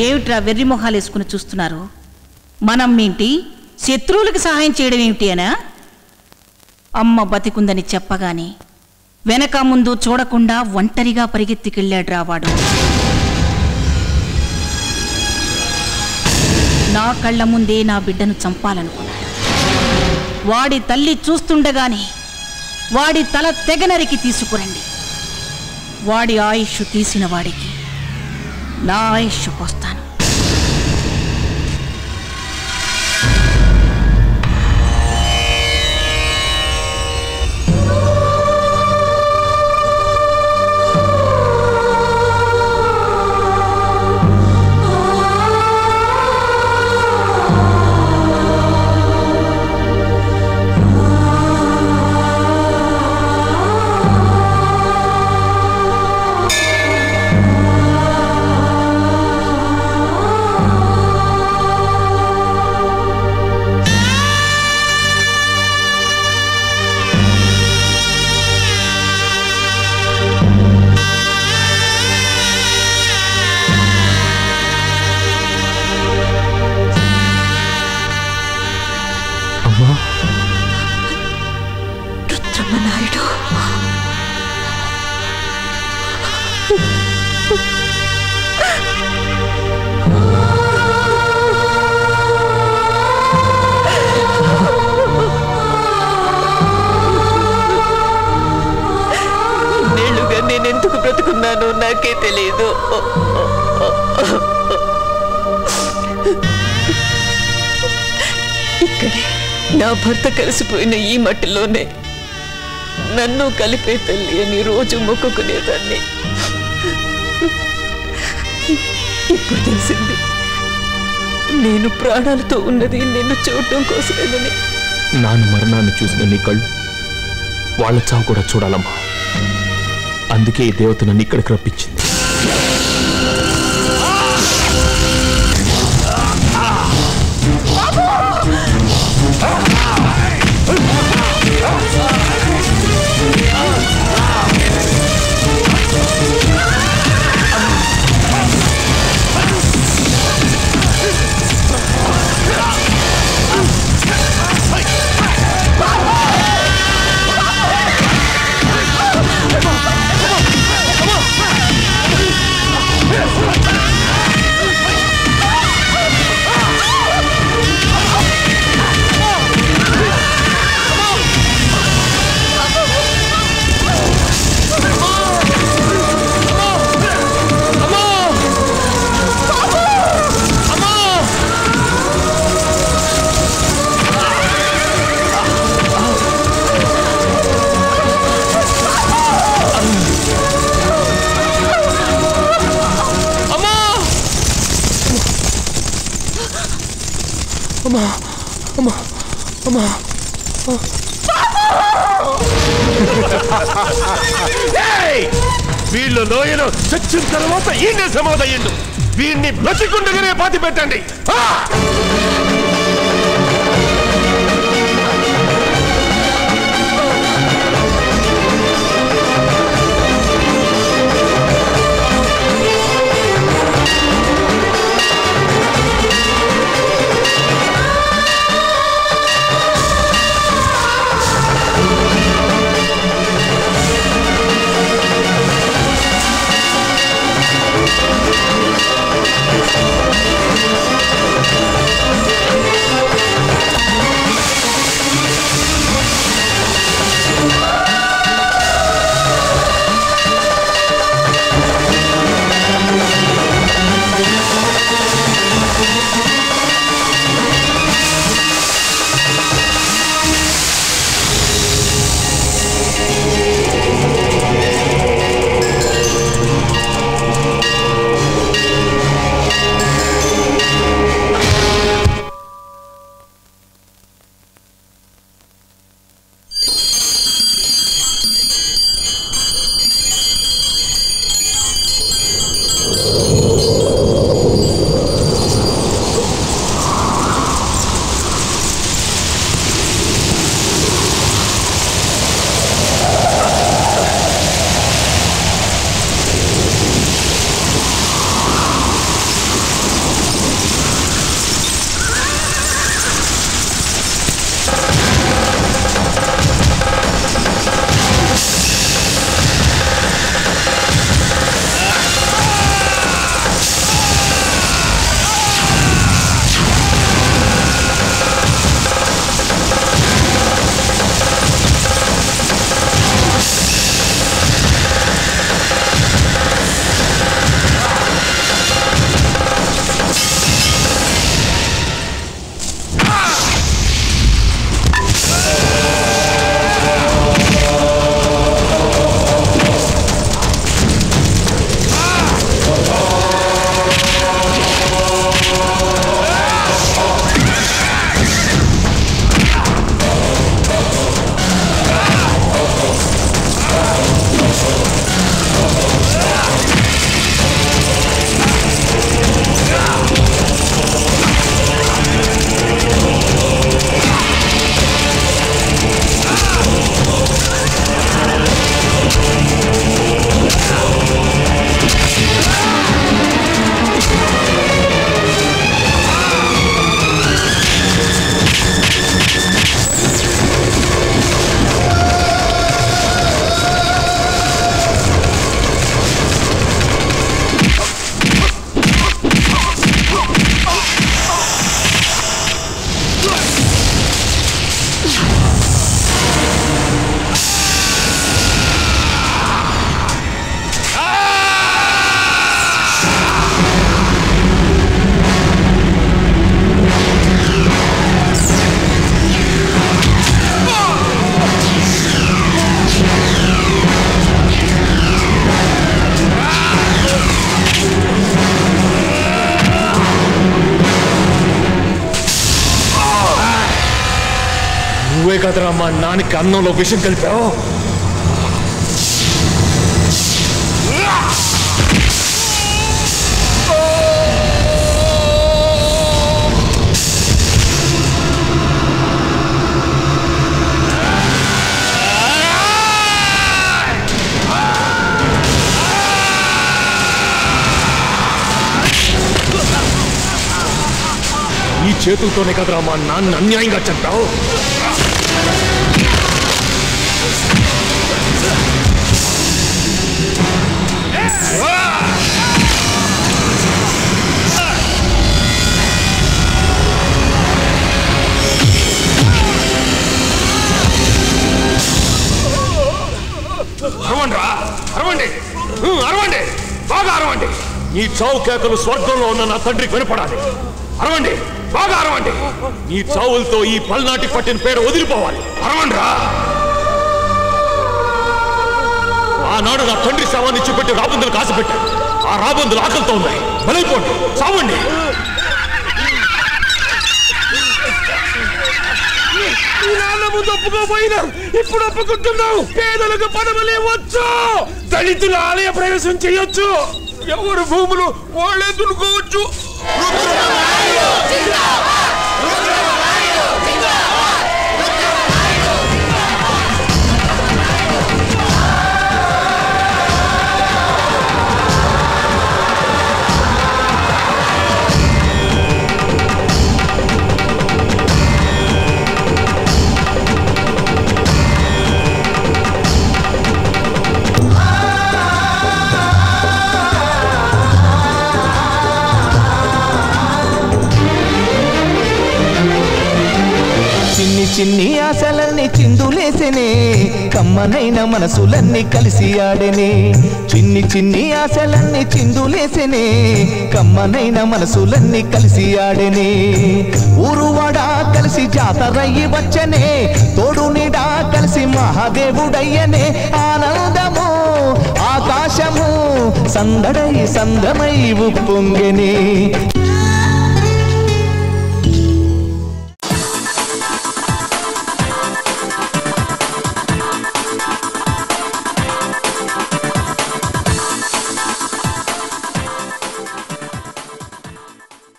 ఏమిట్రా వెర్రి మొహాలు వేసుకుని చూస్తున్నారు మనం ఏంటి శత్రువులకు సహాయం చేయడం ఏమిటి అనా అమ్మ బతికుందని చెప్పగానే వెనక ముందు చూడకుండా ఒంటరిగా పరిగెత్తికెళ్ళాడు వాడు నా కళ్ళ ముందే నా బిడ్డను చంపాలనుకున్నాడు వాడి తల్లి చూస్తుండగానే వాడి తల తెగనరికి తీసుకురండి వాడి ఆయుష్ తీసిన వాడికి నా ఆయుష్ పోస్తాను అమ్మా రుద్రమనాయుడు నేళ్ళుగా నేను ఎందుకు బ్రతుకున్నానో నాకే తెలియదు ఇక్కడే నా భర్త కలిసిపోయిన ఈ మట్టిలోనే నన్ను కలిపే తల్లి అని రోజు మొక్కుకునేదాన్ని ఇప్పుడు తెలిసింది నేను ప్రాణాలతో ఉన్నది నిన్ను చూడటం కోసమేనని నాన్న మరణాన్ని చూసిన నీ కళ్ళు వాళ్ళ చావు కూడా చూడాలమ్మా అందుకే ఈ దేవత నన్ను ఇక్కడికి రప్పించింది అమ్మా అమ్మా అమ్మా ఏయ్! వీళ్ళు లోయలో చచ్చిన తర్వాత ఈయనే సమాధయ్యిండు వీడిని బ్రతికుండగానే పాతి పెట్టండి ఆ! ఆ కదరా మా నాన్నకి అన్నంలో విషం కలిపావు ఈ చేతులతోనే కదరా మా నాన్న అన్యాయంగా చంపావు అరవండి రా అరవండి ఊ, అరవండి బాగా అరవండి ఈ చావు కేకలు స్వర్గంలో ఉన్న నా తండ్రికి వినపడాలి అరవండి బాగా అరవండి ఈ చావులతో ఈ పల్నాటి పట్టిన పేరు వదిలిపోవాలి అరవండి రా ఆనాడు నా తండ్రి శవాన్ని ఇచ్చిపెట్టి రాబందులు కాసిపెట్టాడు ఆ రాబందులు ఆకలితో ఉన్నాయి బలైపోండి చావండి నాన్న ముందు ఒప్పుకోపోయినా ఇప్పుడు ఒప్పుకుంటున్నావు పేదలకు పదవులే వచ్చు దళితుల ఆలయ ప్రవేశం చేయొచ్చు ఎవరు భూములు వాళ్ళే దున్నుకోవచ్చు చిన్ని చిన్ని ఆశలన్నీ చిందులేసెనే కమ్మనైన మనసులన్నీ కలిసి ఆడెనే చిన్ని చిన్ని ఆశలన్నీ చిందులేసెనే కమ్మనైన మనసులన్నీ కలిసి ఆడెనే ఊరువాడ కలిసి జాతరయ్యి వచ్చనే తోడు నీడా కలిసి మహాదేవుడయ్యనే ఆనందము ఆకాశము సందడై సందమై ఉప్పొంగెనే